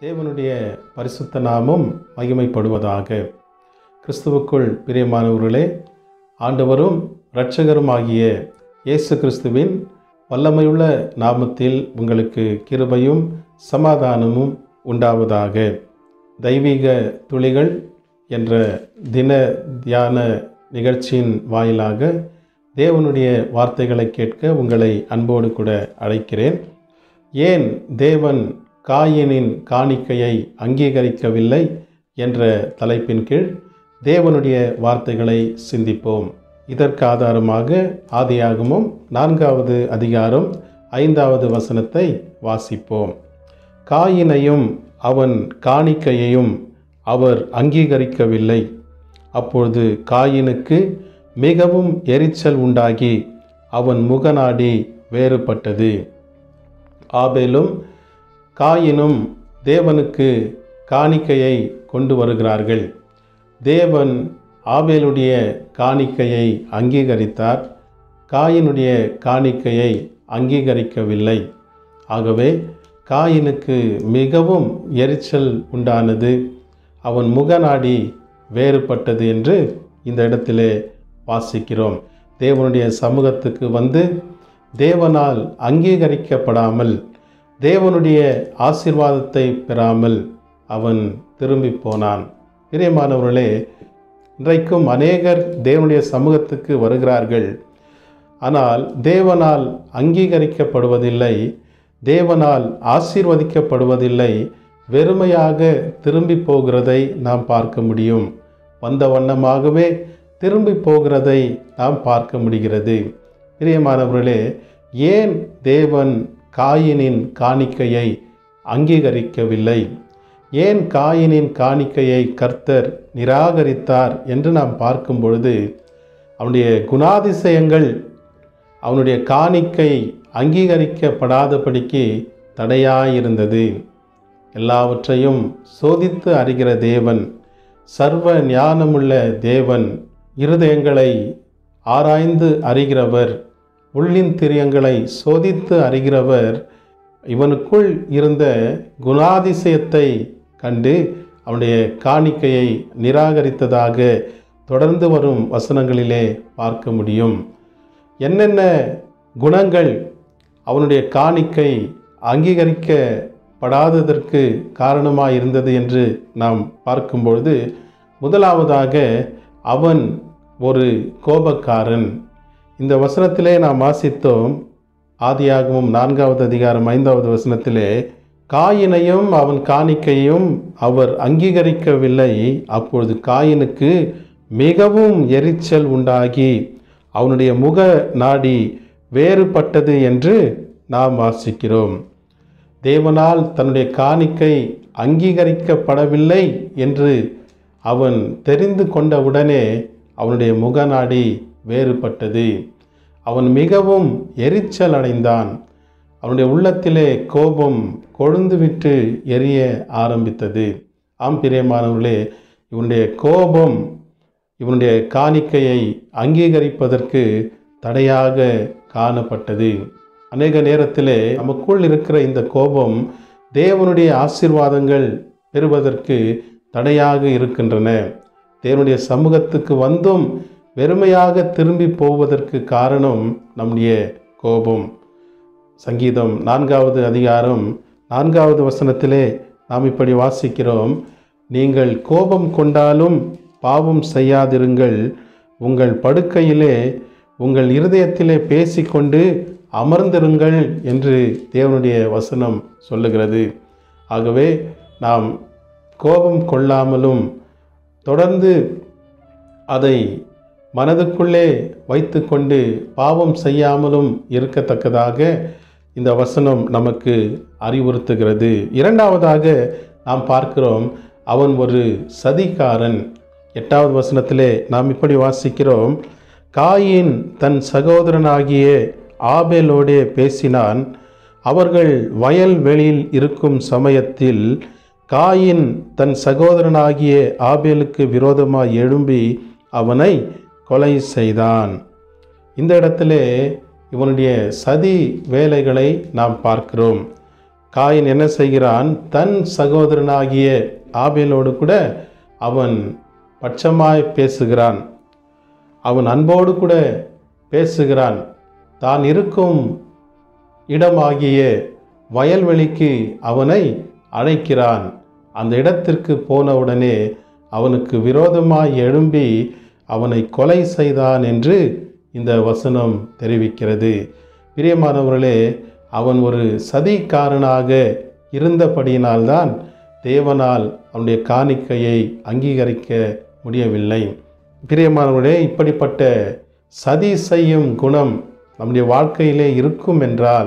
தேவனுடைய பரிசுத்த நாமம் மகிமைப்படுவதாக கிறிஸ்துவுக்குள் பிரியமானவர்களே ஆண்டவரும் இரட்சகருமாகிய இயேசு கிறிஸ்துவின் வல்லமையுள்ள நாமத்தில் உங்களுக்கு கிருபையும் சமாதானமும் உண்டாவதாக தெய்வீக துளிகள் என்ற தின தியான நிகழ்ச்சியின் வாயிலாக தேவனுடைய வார்த்தைகளை கேட்க உங்களை அன்போடு கூட அழைக்கிறேன் ஏன் தேவன் காயினின் காணிக்கையை அங்கீகரிக்கவில்லை என்ற தலைப்பின் கீழ் தேவனுடைய வார்த்தைகளை சிந்திப்போம் இதற்கு ஆதாரமாக ஆதியாகமும் நான்காவது அதிகாரம் ஐந்தாவது வசனத்தை வாசிப்போம் காயினையும் அவன் காணிக்கையையும் அவர் அங்கீகரிக்கவில்லை அப்பொழுது காயினுக்கு மிகவும் எரிச்சல் உண்டாகி அவன் முகநாடி வேறுபட்டது ஆபேலும் காயினும் தேவனுக்கு காணிக்கையை கொண்டு வருகிறார்கள் தேவன் ஆபேலுடைய காணிக்கையை அங்கீகரித்தார் காயினுடைய காணிக்கையை அங்கீகரிக்கவில்லை ஆகவே காயினுக்கு மிகவும் எரிச்சல் உண்டானது அவன் முகநாடி வேறுபட்டது என்று இந்த இடத்திலே வாசிக்கிறோம் தேவனுடைய சமூகத்துக்கு வந்து தேவனால் அங்கீகரிக்கப்படாமல் தேவனுடைய ஆசீர்வாதத்தை பெறாமல் அவன் திரும்பி போனான் பிரியமானவர்களே இன்றைக்கும் அநேகர் தேவனுடைய சமூகத்துக்கு வருகிறார்கள் ஆனால் தேவனால் அங்கீகரிக்கப்படுவதில்லை தேவனால் ஆசீர்வதிக்கப்படுவதில்லை வெறுமையாக திரும்பி போகிறதை நாம் பார்க்க முடியும் வந்த வண்ணமாகவே திரும்பி போகிறதை நாம் பார்க்க முடிகிறது பிரியமானவர்களே ஏன் தேவன் காயினின் காணிக்கையை அங்கீகரிக்கவில்லை ஏன் காயினின் காணிக்கையை கர்த்தர் நிராகரித்தார் என்று நாம் பார்க்கும் பொழுது அவனுடைய குணாதிசயங்கள் அவனுடைய காணிக்கை அங்கீகரிக்கப்படாதபடிக்கு தடையாயிருந்தது எல்லாவற்றையும் சோதித்து அறிகிற தேவன் சர்வ ஞானமுள்ள தேவன் இருதயங்களை ஆராய்ந்து அறிகிறவர் உள்ளின் திரியங்களை சோதித்து அறிகிறவர் இவனுக்குள் இருந்த குணாதிசயத்தை கண்டு அவனுடைய காணிக்கையை நிராகரித்ததாக தொடர்ந்து வரும் வசனங்களிலே பார்க்க முடியும் என்னென்ன குணங்கள் அவனுடைய காணிக்கை அங்கீகரிக்கப்படாததற்கு காரணமாக இருந்தது என்று நாம் பார்க்கும்பொழுது முதலாவதாக அவன் ஒரு கோபக்காரன் இந்த வசனத்திலே நாம் வாசித்தோம் ஆதியாகமும் நான்காவது அதிகாரம் ஐந்தாவது வசனத்திலே காயினையும் அவன் காணிக்கையும் அவர் அங்கீகரிக்கவில்லை அப்பொழுது காயினுக்கு மிகவும் எரிச்சல் உண்டாகி அவனுடைய முக நாடி வேறுபட்டது என்று நாம் வாசிக்கிறோம் தேவனால் தன்னுடைய காணிக்கை அங்கீகரிக்கப்படவில்லை என்று அவன் தெரிந்து கொண்டவுடனே அவனுடைய முகநாடி வேறுபட்டது அவன் மிகவும் எரிச்சல் அடைந்தான் அவனுடைய உள்ளத்திலே கோபம் கொழுந்துவிட்டு எரிய ஆரம்பித்தது ஆம் பிரியமானவர்களே இவனுடைய கோபம் இவனுடைய காணிக்கையை அங்கீகரிப்பதற்கு தடையாக காணப்பட்டது அநேக நேரத்திலே நமக்குள் இருக்கிற இந்த கோபம் தேவனுடைய ஆசீர்வாதங்கள் பெறுவதற்கு தடையாக இருக்கின்றன தேவனுடைய சமூகத்துக்கு வந்தும் வெறுமையாக திரும்பி போவதற்கு காரணம் நம்முடைய கோபம் சங்கீதம் நான்காவது அதிகாரம் நான்காவது வசனத்திலே நாம் இப்படி வாசிக்கிறோம் நீங்கள் கோபம் கொண்டாலும் பாவம் செய்யாதிருங்கள் உங்கள் படுக்கையிலே உங்கள் இருதயத்திலே பேசிக்கொண்டு அமர்ந்திருங்கள் என்று தேவனுடைய வசனம் சொல்லுகிறது ஆகவே நாம் கோபம் கொள்ளாமலும் தொடர்ந்து அதை மனதுக்குள்ளே வைத்துக்கொண்டு பாவம் செய்யாமலும் இருக்கத்தக்கதாக இந்த வசனம் நமக்கு அறிவுறுத்துகிறது இரண்டாவதாக நாம் பார்க்கிறோம் அவன் ஒரு சதிகாரன் எட்டாவது வசனத்திலே நாம் இப்படி வாசிக்கிறோம் காயின் தன் சகோதரனாகிய ஆபேலோடே பேசினான் அவர்கள் வயல் வெளியில் இருக்கும் சமயத்தில் காயின் தன் சகோதரனாகிய ஆபேலுக்கு விரோதமாய் எழும்பி அவனை கொலை செய்தான் இந்த இடத்திலே இவனுடைய சதி வேலைகளை நாம் பார்க்கிறோம் காயின் என்ன செய்கிறான் தன் சகோதரனாகிய ஆபேலோடு கூட அவன் பட்சமாய் பேசுகிறான் அவன் அன்போடு கூட பேசுகிறான் தான் இருக்கும் இடமாகிய வயல்வெளிக்கு அவனை அழைக்கிறான் அந்த இடத்திற்கு போனவுடனே அவனுக்கு விரோதமாய் எழும்பி அவனை கொலை செய்தான் என்று இந்த வசனம் தெரிவிக்கிறது பிரியமானவர்களே அவன் ஒரு சதிகாரனாக இருந்தபடியினால்தான் தேவனால் அவனுடைய காணிக்கையை அங்கீகரிக்க முடியவில்லை பிரியமானவர்களே இப்படிப்பட்ட சதி செய்யும் குணம் நம்முடைய வாழ்க்கையிலே இருக்கும் என்றால்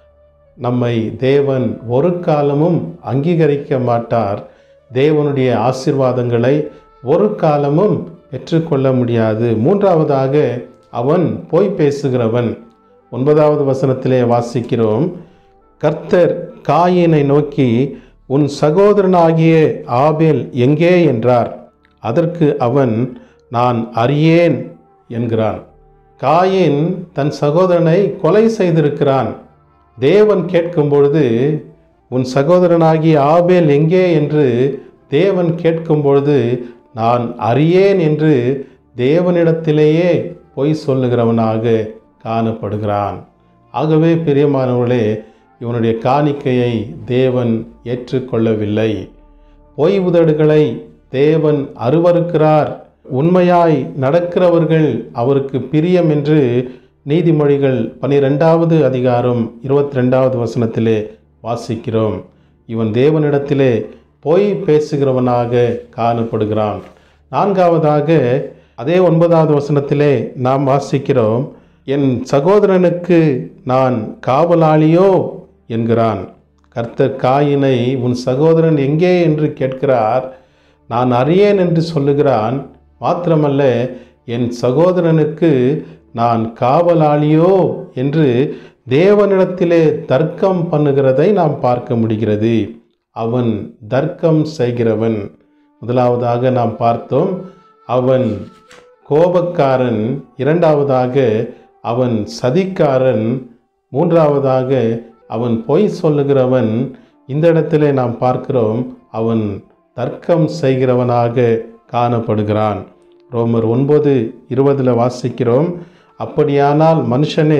நம்மை தேவன் ஒரு காலமும் அங்கீகரிக்க மாட்டார் தேவனுடைய ஆசிர்வாதங்களை ஒரு காலமும் பெற்றுக்கொள்ள முடியாது மூன்றாவதாக அவன் போய் பேசுகிறவன் ஒன்பதாவது வசனத்திலே வாசிக்கிறோம் கர்த்தர் காயினை நோக்கி உன் சகோதரனாகிய ஆபேல் எங்கே என்றார் அதற்கு அவன் நான் அறியேன் என்கிறான் காயின் தன் சகோதரனை கொலை செய்திருக்கிறான் தேவன் கேட்கும் பொழுது உன் சகோதரனாகிய ஆபேல் எங்கே என்று தேவன் கேட்கும் பொழுது நான் அறியேன் என்று தேவனிடத்திலேயே பொய் சொல்லுகிறவனாக காணப்படுகிறான் ஆகவே பிரியமானவர்களே இவனுடைய காணிக்கையை தேவன் ஏற்றுக்கொள்ளவில்லை பொய் உதடுகளை தேவன் அருவருக்கிறார் உண்மையாய் நடக்கிறவர்கள் அவருக்கு பிரியம் என்று நீதிமொழிகள் பனிரெண்டாவது அதிகாரம் இருபத்தி ரெண்டாவது வசனத்திலே வாசிக்கிறோம் இவன் தேவனிடத்திலே பொய் பேசுகிறவனாக காணப்படுகிறான் நான்காவதாக அதே ஒன்பதாவது வசனத்திலே நாம் வாசிக்கிறோம் என் சகோதரனுக்கு நான் காவலாளியோ என்கிறான் கர்த்தர் காயினை உன் சகோதரன் எங்கே என்று கேட்கிறார் நான் அறியேன் என்று சொல்லுகிறான் மாத்திரமல்ல என் சகோதரனுக்கு நான் காவலாளியோ என்று தேவனிடத்திலே தர்க்கம் பண்ணுகிறதை நாம் பார்க்க முடிகிறது அவன் தர்க்கம் செய்கிறவன் முதலாவதாக நாம் பார்த்தோம் அவன் கோபக்காரன் இரண்டாவதாக அவன் சதிக்காரன் மூன்றாவதாக அவன் பொய் சொல்லுகிறவன் இந்த இடத்திலே நாம் பார்க்கிறோம் அவன் தர்க்கம் செய்கிறவனாக காணப்படுகிறான் ரோமர் ஒன்பது இருபதில் வாசிக்கிறோம் அப்படியானால் மனுஷனே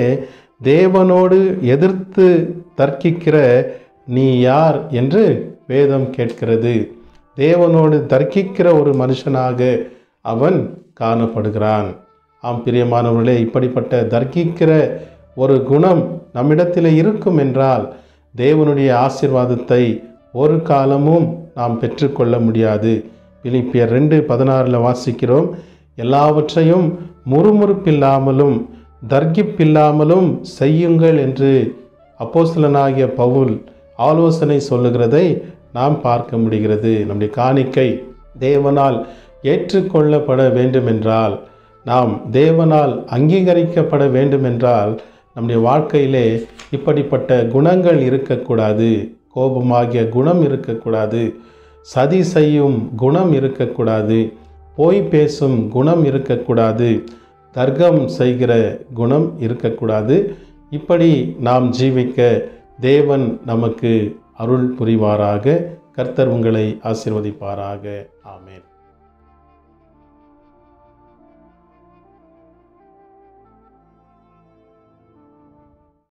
தேவனோடு எதிர்த்து தர்க்கிக்கிற நீ யார் என்று வேதம் கேட்கிறது தேவனோடு தர்க்கிக்கிற ஒரு மனுஷனாக அவன் காணப்படுகிறான் ஆம் பிரியமானவர்களே இப்படிப்பட்ட தர்க்கிக்கிற ஒரு குணம் நம்மிடத்தில் இருக்கும் என்றால் தேவனுடைய ஆசிர்வாதத்தை ஒரு காலமும் நாம் பெற்றுக்கொள்ள முடியாது பிலிப்பியர் ரெண்டு பதினாறில் வாசிக்கிறோம் எல்லாவற்றையும் முறுமுறுப்பில்லாமலும் தர்கிப்பில்லாமலும் செய்யுங்கள் என்று அப்போஸ்தலனாகிய பவுல் ஆலோசனை சொல்லுகிறதை நாம் பார்க்க முடிகிறது நம்முடைய காணிக்கை தேவனால் ஏற்றுக்கொள்ளப்பட வேண்டுமென்றால் நாம் தேவனால் அங்கீகரிக்கப்பட வேண்டுமென்றால் நம்முடைய வாழ்க்கையிலே இப்படிப்பட்ட குணங்கள் இருக்கக்கூடாது கோபமாகிய குணம் இருக்கக்கூடாது சதி செய்யும் குணம் இருக்கக்கூடாது போய் பேசும் குணம் இருக்கக்கூடாது தர்க்கம் செய்கிற குணம் இருக்கக்கூடாது இப்படி நாம் ஜீவிக்க தேவன் நமக்கு அருள் புரிவாராக கர்த்தர் உங்களை ஆசிர்வதிப்பாராக ஆமேன்